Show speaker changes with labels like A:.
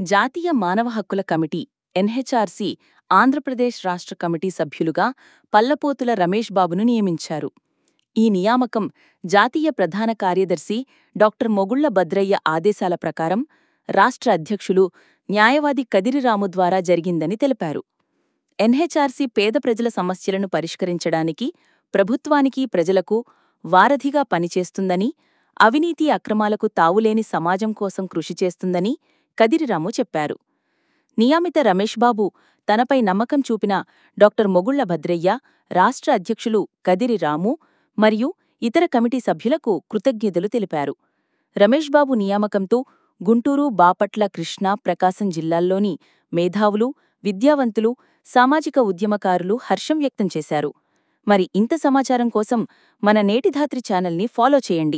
A: జాతీయ మానవ హక్కుల కమిటీ ఎన్హెచ్ఆర్సీ ఆంధ్రప్రదేశ్ రాష్ట్ర కమిటీ సభ్యులుగా పల్లపోతుల రమేష్ బాబును నియమించారు ఈ నియామకం జాతీయ ప్రధాన కార్యదర్శి డాక్టర్ మొగుళ్ల భద్రయ్య ఆదేశాల ప్రకారం రాష్ట్ర అధ్యక్షులు న్యాయవాది కదిరిరాము ద్వారా జరిగిందని తెలిపారు ఎన్హెచ్ఆర్సీ పేద ప్రజల సమస్యలను పరిష్కరించడానికి ప్రభుత్వానికి ప్రజలకు వారధిగా పనిచేస్తుందని అవినీతి అక్రమాలకు తావులేని సమాజం కోసం కృషి చేస్తుందని కదిరిరాము చెప్పారు నియామిత రమేష్ బాబు తనపై నమ్మకం చూపిన డాక్టర్ మొగుళ్ల భద్రయ్య రాష్ట్ర అధ్యక్షులు కదిరి రాము మరియు ఇతర కమిటీ సభ్యులకు కృతజ్ఞతలు తెలిపారు రమేష్ బాబు నియామకంతో గుంటూరు బాపట్ల కృష్ణా ప్రకాశం జిల్లాల్లోని మేధావులు విద్యావంతులు సామాజిక ఉద్యమకారులు హర్షం వ్యక్తం చేశారు మరి ఇంత సమాచారం కోసం మన నేటిధాత్రి ఛానల్ని ఫాలో చేయండి